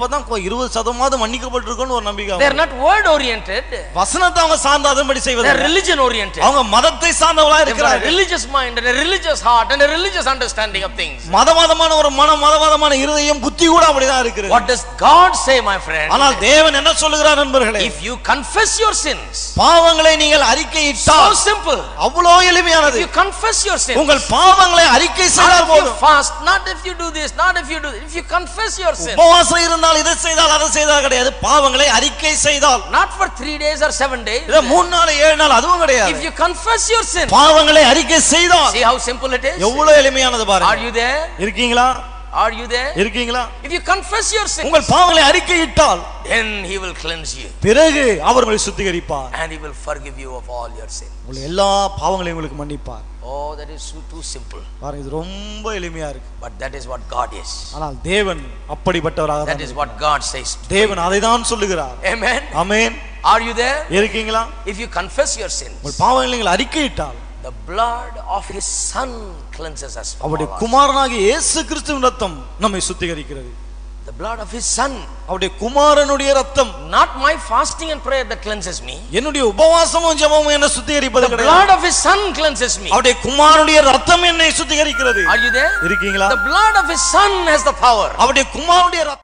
அப்பதான் கொ- இருபது சதமாவது மன்னிக்கப்பட்டிருக்கும்னு ஒரு நம்பிக்கை They are அவங்களுக்கு. not word oriented. வசனத்தை அவங்க சார்ந்து அதன்படி They செய்வது are religion oriented. அவங்க மதத்தை சார்ந்தவளா They have got a இருக்கிறார்கள் religious mind and a religious heart and a religious understanding of things. மதவாதமான ஒரு மனம் மதவாதமான இருதயம் புத்தி கூட அப்படிதான் இருக்கிறது What does God say, my friend? ஆனால் தேவன் என்ன சொல்லுகிறார் நண்பர்களே If you confess your sins, பாவங்களை நீங்கள் so அறிக்கையிட்டால் simple. அவ்வளோ If எளிமையானது you confess your sins, உங்கள் பாவங்களை அறிக்கை not செய்தால் if you போதும் fast, not if you do this, not if you do if you confess your sins, உபவாசம் இருந்தால் இதை செய்தால் அதை செய்தால் கிடையாது பாவங்களை அறிக்கை செய்தால் not for three days or seven days. இதை மூணு நாள் ஏழு நாள் அதுவும் If கிடையாது you confess your sin, பாவங்களை அறிக்கை செய்தால் see how simple it is. எவ்வளவு எளிமையானது Are பாருங்க you there? இருக்கீங்களா Are you there? இருக்கீங்களா If you confess your sin, உங்கள் பாவங்களை அறிக்கையிட்டால் then He will cleanse you பிறகு அவர் உங்களை சுத்திகரிப்பார் and He will forgive you of all your sin. உங்கள் எல்லா பாவங்களையும் உங்களுக்கு மன்னிப்பார் Oh, that is so, too simple. பாருங்க இது ரொம்ப எளிமையா இருக்கு But that is what God is. ஆனால் தேவன் அப்படிப்பட்டவராக That தான் is what God says. தேவன் அதை தான் சொல்லுகிறார் Amen. Amen Are you there? இருக்கீங்களா If you confess your sins, உங்கள் பாவங்களை நீங்கள் அறிக்கையிட்டால் the blood of His Son cleanses us. From அவருடைய all our குமாரனாகிய இயேசு கிறிஸ்துவின் ரத்தம் நம்மை சுத்திகரிக்கிறது sin. The blood of His Son, அவருடைய குமாரனுடைய ரத்தம் not my fasting and prayer that cleanses me. என்னுடைய உபவாசமும் ஜெபமும் என்ன சுத்திகரிப்பது The கிடையாது blood of His Son cleanses me. அவருடைய குமாரனுடைய ரத்தம் என்னை சுத்திகரிக்கிறது Are you there? இருக்கீங்களா The blood of His Son has the power. அவருடைய குமாரனுடைய ரத்தம்